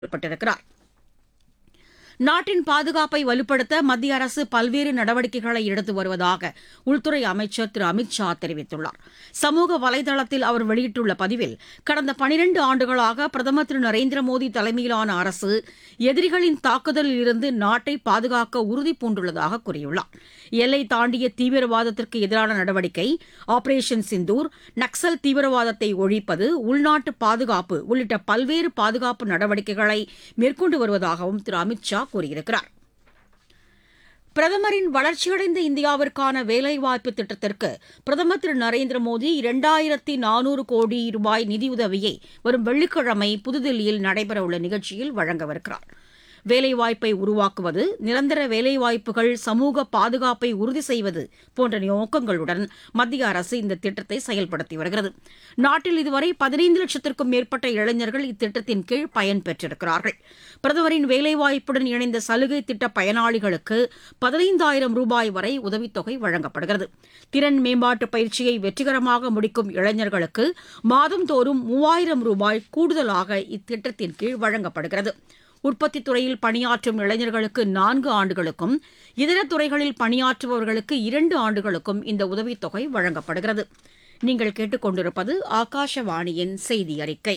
குறிப்பிட்டிருக்கிறார் நாட்டின் பாதுகாப்பை வலுப்படுத்த மத்திய அரசு பல்வேறு நடவடிக்கைகளை எடுத்து வருவதாக உள்துறை அமைச்சர் திரு அமித் ஷா தெரிவித்துள்ளார் சமூக வலைதளத்தில் அவர் வெளியிட்டுள்ள பதிவில் கடந்த பனிரண்டு ஆண்டுகளாக பிரதமர் திரு நரேந்திர மோடி தலைமையிலான அரசு எதிரிகளின் தாக்குதலில் இருந்து நாட்டை பாதுகாக்க உறுதி பூண்டுள்ளதாக கூறியுள்ளார் எல்லை தாண்டிய தீவிரவாதத்திற்கு எதிரான நடவடிக்கை ஆபரேஷன் சிந்தூர் நக்சல் தீவிரவாதத்தை ஒழிப்பது உள்நாட்டு பாதுகாப்பு உள்ளிட்ட பல்வேறு பாதுகாப்பு நடவடிக்கைகளை மேற்கொண்டு வருவதாகவும் திரு அமித் ஷா கூறியிருக்கிறார் பிரதமரின் வளர்ச்சியடைந்த இந்தியாவிற்கான வேலைவாய்ப்பு திட்டத்திற்கு பிரதமர் திரு நரேந்திர மோடி இரண்டாயிரத்தி நானூறு கோடி ரூபாய் நிதியுதவியை வரும் வெள்ளிக்கிழமை புதுதில்லியில் நடைபெறவுள்ள நிகழ்ச்சியில் வழங்கவிருக்கிறார் வேலைவாய்ப்பை உருவாக்குவது நிரந்தர வேலைவாய்ப்புகள் சமூக பாதுகாப்பை உறுதி செய்வது போன்ற நோக்கங்களுடன் மத்திய அரசு இந்த திட்டத்தை செயல்படுத்தி வருகிறது நாட்டில் இதுவரை பதினைந்து லட்சத்திற்கும் மேற்பட்ட இளைஞர்கள் இத்திட்டத்தின் கீழ் பயன்பெற்றிருக்கிறார்கள் பிரதமரின் வேலைவாய்ப்புடன் இணைந்த சலுகை திட்ட பயனாளிகளுக்கு பதினைந்தாயிரம் ரூபாய் வரை உதவித்தொகை வழங்கப்படுகிறது திறன் மேம்பாட்டு பயிற்சியை வெற்றிகரமாக முடிக்கும் இளைஞர்களுக்கு மாதந்தோறும் மூவாயிரம் ரூபாய் கூடுதலாக இத்திட்டத்தின் கீழ் வழங்கப்படுகிறது உற்பத்தித் துறையில் பணியாற்றும் இளைஞர்களுக்கு நான்கு ஆண்டுகளுக்கும் இதர துறைகளில் பணியாற்றுபவர்களுக்கு இரண்டு ஆண்டுகளுக்கும் இந்த உதவித்தொகை வழங்கப்படுகிறது நீங்கள் கேட்டுக்கொண்டிருப்பது ஆகாஷவாணியின் செய்தி அறிக்கை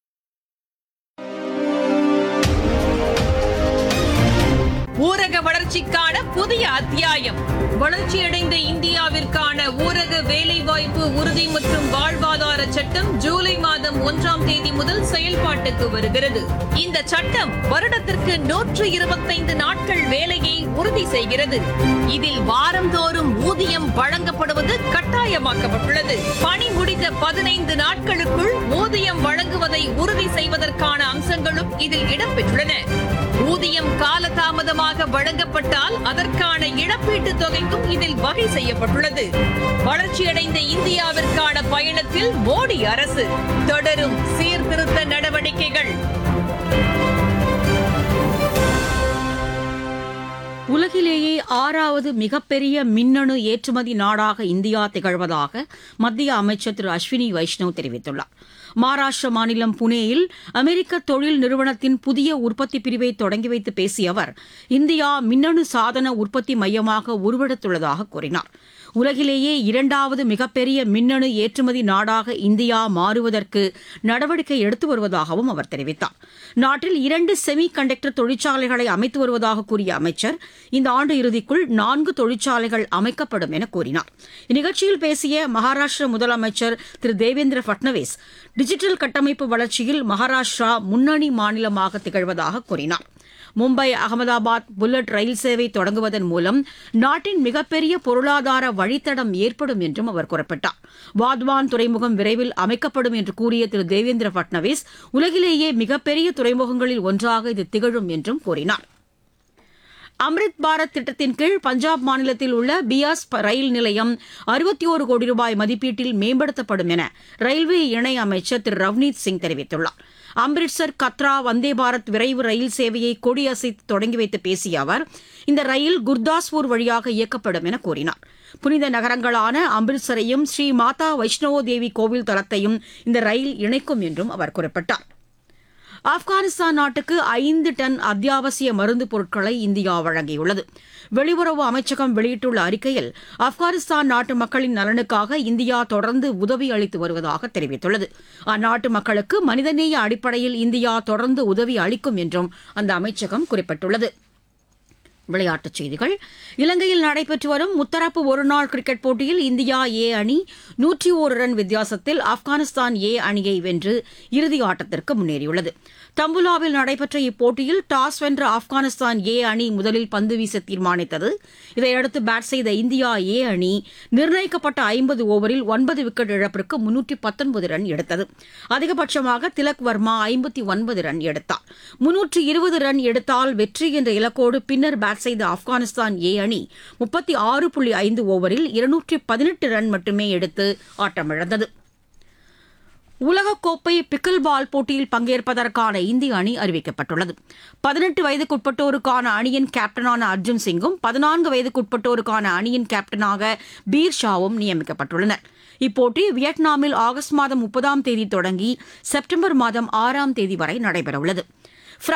ஊரக வளர்ச்சிக்கான புதிய அத்தியாயம் வளர்ச்சியடைந்த இந்தியாவிற்கான ஊரக வேலைவாய்ப்பு உறுதி மற்றும் வாழ்வாதார சட்டம் ஜூலை மாதம் ஒன்றாம் தேதி முதல் செயல்பாட்டுக்கு வருகிறது இந்த சட்டம் வருடத்திற்கு நூற்று இருபத்தைந்து நாட்கள் வேலையை உறுதி செய்கிறது இதில் வாரந்தோறும் ஊதியம் வழங்கப்படுவது கட்டாயமாக்கப்பட்டுள்ளது பணி முடிந்த பதினைந்து நாட்களுக்குள் ஊதியம் வழங்குவதை உறுதி செய்வதற்கான அம்சங்களும் இதில் இடம்பெற்றுள்ளன ஊதியம் காலதாமதமாக வழங்கப்பட்டால் அதற்கான இழப்பீட்டுத் தொகைக்கும் இதில் வகை செய்யப்பட்டுள்ளது வளர்ச்சியடைந்த இந்தியாவிற்கான பயணத்தில் மோடி அரசு தொடரும் சீர்திருத்த நடவடிக்கைகள் உலகிலேயே ஆறாவது மிகப்பெரிய மின்னணு ஏற்றுமதி நாடாக இந்தியா திகழ்வதாக மத்திய அமைச்சர் திரு அஸ்வினி வைஷ்ணவ் தெரிவித்துள்ளார் மகாராஷ்டிர மாநிலம் புனேயில் அமெரிக்க தொழில் நிறுவனத்தின் புதிய உற்பத்தி பிரிவை தொடங்கி வைத்து பேசிய அவர் இந்தியா மின்னணு சாதன உற்பத்தி மையமாக உருவெடுத்துள்ளதாக கூறினார் உலகிலேயே இரண்டாவது மிகப்பெரிய மின்னணு ஏற்றுமதி நாடாக இந்தியா மாறுவதற்கு நடவடிக்கை எடுத்து வருவதாகவும் அவர் தெரிவித்தார் நாட்டில் இரண்டு செமி கண்டக்டர் தொழிற்சாலைகளை அமைத்து வருவதாக கூறிய அமைச்சர் இந்த ஆண்டு இறுதிக்குள் நான்கு தொழிற்சாலைகள் அமைக்கப்படும் என கூறினார் இந்நிகழ்ச்சியில் பேசிய மகாராஷ்டிர முதலமைச்சர் திரு தேவேந்திர பட்னவிஸ் டிஜிட்டல் கட்டமைப்பு வளர்ச்சியில் மகாராஷ்டிரா முன்னணி மாநிலமாக திகழ்வதாக கூறினார் மும்பை அகமதாபாத் புல்லட் ரயில் சேவை தொடங்குவதன் மூலம் நாட்டின் மிகப்பெரிய பொருளாதார வழித்தடம் ஏற்படும் என்றும் அவர் குறிப்பிட்டார் வாத்வான் துறைமுகம் விரைவில் அமைக்கப்படும் என்று கூறிய திரு தேவேந்திர பட்னவிஸ் உலகிலேயே மிகப்பெரிய துறைமுகங்களில் ஒன்றாக இது திகழும் என்றும் கூறினார் அம்ரித் பாரத் திட்டத்தின் கீழ் பஞ்சாப் மாநிலத்தில் உள்ள பியாஸ் ரயில் நிலையம் அறுபத்தி ஒரு கோடி ரூபாய் மதிப்பீட்டில் மேம்படுத்தப்படும் என ரயில்வே இணை அமைச்சர் திரு ரவ்னீத் சிங் தெரிவித்துள்ளார் அம்ரிட்சர் கத்ரா வந்தே பாரத் விரைவு ரயில் சேவையை கொடியசைத்து தொடங்கி வைத்து பேசிய அவர் இந்த ரயில் குர்தாஸ்பூர் வழியாக இயக்கப்படும் என கூறினார் புனித நகரங்களான அம்ரிட்சரையும் ஸ்ரீ மாதா வைஷ்ணவோ தேவி கோவில் தளத்தையும் இந்த ரயில் இணைக்கும் என்றும் அவர் குறிப்பிட்டார் ஆப்கானிஸ்தான் நாட்டுக்கு ஐந்து டன் அத்தியாவசிய மருந்து பொருட்களை இந்தியா வழங்கியுள்ளது வெளியுறவு அமைச்சகம் வெளியிட்டுள்ள அறிக்கையில் ஆப்கானிஸ்தான் நாட்டு மக்களின் நலனுக்காக இந்தியா தொடர்ந்து உதவி அளித்து வருவதாக தெரிவித்துள்ளது அந்நாட்டு மக்களுக்கு மனிதநேய அடிப்படையில் இந்தியா தொடர்ந்து உதவி அளிக்கும் என்றும் அந்த அமைச்சகம் குறிப்பிட்டுள்ளது விளையாட்டுச் செய்திகள் இலங்கையில் நடைபெற்று வரும் முத்தரப்பு ஒருநாள் கிரிக்கெட் போட்டியில் இந்தியா ஏ அணி நூற்றி ஓரு ரன் வித்தியாசத்தில் ஆப்கானிஸ்தான் ஏ அணியை வென்று இறுதி ஆட்டத்திற்கு முன்னேறியுள்ளது தம்புலாவில் நடைபெற்ற இப்போட்டியில் டாஸ் வென்ற ஆப்கானிஸ்தான் ஏ அணி முதலில் பந்து வீச தீர்மானித்தது இதையடுத்து பேட் செய்த இந்தியா ஏ அணி நிர்ணயிக்கப்பட்ட ஐம்பது ஓவரில் ஒன்பது விக்கெட் இழப்பிற்கு முன்னூற்றி பத்தொன்பது ரன் எடுத்தது அதிகபட்சமாக திலக் வர்மா ஐம்பத்தி ஒன்பது ரன் எடுத்தார் முன்னூற்று இருபது ரன் எடுத்தால் வெற்றி என்ற இலக்கோடு பின்னர் பேட் செய்த ஆப்கானிஸ்தான் ஏ அணி முப்பத்தி ஆறு புள்ளி ஐந்து ஓவரில் இருநூற்றி பதினெட்டு ரன் மட்டுமே எடுத்து ஆட்டமிழந்தது உலகக்கோப்பை பிக்கில் பால் போட்டியில் பங்கேற்பதற்கான இந்திய அணி அறிவிக்கப்பட்டுள்ளது பதினெட்டு வயதுக்குட்பட்டோருக்கான அணியின் கேப்டனான அர்ஜுன் சிங்கும் பதினான்கு வயதுக்குட்பட்டோருக்கான அணியின் கேப்டனாக பீர் ஷாவும் நியமிக்கப்பட்டுள்ளனர் இப்போட்டி வியட்நாமில் ஆகஸ்ட் மாதம் முப்பதாம் தேதி தொடங்கி செப்டம்பர் மாதம் ஆறாம் தேதி வரை நடைபெறவுள்ளது